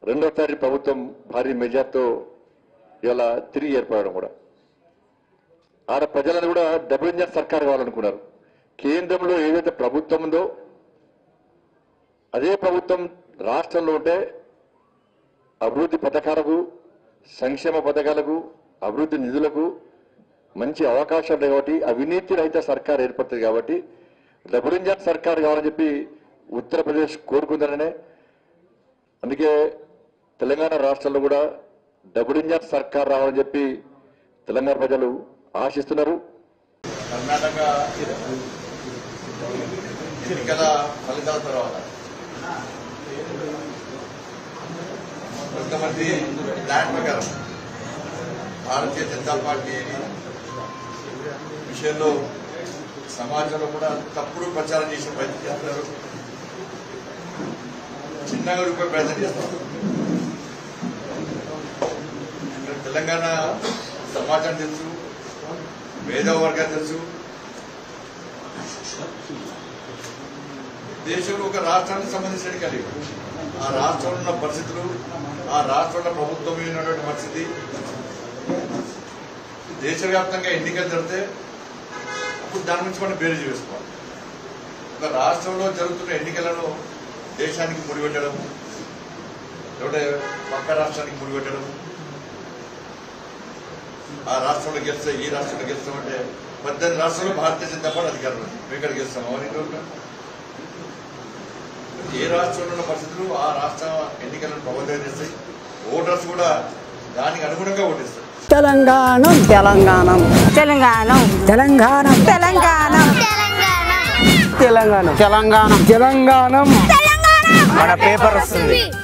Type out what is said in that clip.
రెండోసారి ప్రభుత్వం భారీ మెజార్తో ఇలా తిరిగి ఏర్పడడం కూడా ఆడ ప్రజలను కూడా డబుల్ ఇంజన్ సర్కార్ కావాలనుకున్నారు కేంద్రంలో ఏదైతే ప్రభుత్వం ఉందో అదే ప్రభుత్వం రాష్ట్రంలో ఉంటే అభివృద్ధి పథకాలకు సంక్షేమ పథకాలకు అభివృద్ధి నిధులకు మంచి అవకాశాలు ఉన్నాయి కాబట్టి అవినీతి రహిత సర్కార్ ఏర్పడుతుంది కాబట్టి డబుల్ ఇంజన్ సర్కార్ కావాలని చెప్పి ఉత్తరప్రదేశ్ కోరుకుందననే అందుకే తెలంగాణ రాష్ట్రంలో కూడా డబుల్ ఇంజన్ సర్కార్ రావాలని చెప్పి తెలంగాణ ప్రజలు ఆశిస్తున్నారు కర్ణాటక ఎన్నికల ఫలితాల తర్వాత కొంతమంది ప్లాన్ ప్రకారం భారతీయ జనతా పార్టీ విషయంలో సమాజంలో కూడా తప్పుడు ప్రచారం చేసే ప్రయత్నం చేస్తున్నారు చిన్నగా రూపాయి ప్రయత్నం చేస్తున్నారు ఇక్కడ తెలంగాణ సమాజం తెలుసు మేధావ వర్గం తెలుసు దేశంలో ఒక రాష్ట్రానికి సంబంధించిన కలిగి ఆ రాష్ట్రంలో ఉన్న పరిస్థితులు ఆ రాష్ట్రంలో ప్రభుత్వం మీద ఉన్నటువంటి పరిస్థితి దేశవ్యాప్తంగా ఎన్నికలు జరిగితే అప్పుడు దాని నుంచి మనం బేరీజు వేసుకోవాలి ఒక రాష్ట్రంలో జరుగుతున్న ఎన్నికలను దేశానికి ముడిపెట్టడం లేకపోతే పక్క రాష్ట్రానికి ముడిపెట్టడం ఆ రాష్ట్రంలో గెలిస్తే ఈ రాష్ట్రంలో గెలుస్తామంటే పద్దెనిమిది రాష్ట్రాల్లో భారతీయ జనతా పార్టీ అధికారం ఉంది. మేము ఇక్కడ గెలుస్తాం అవును ఈ రోజున? ఏ రాష్ట్రంలో ఉన్న పరిస్థితులు ఆ రాష్ట్ర ఎన్నికలను ప్రభావితం చేస్తాయి ఓటర్స్ కూడా దానికి అనుగుణంగా ఓటేస్తారు తెలంగాణం తెలంగాణం తెలంగాణ తెలంగాణం తెలంగాణ తెలంగాణం తెలంగాణం తెలంగాణం మన పేపర్ వస్తుంది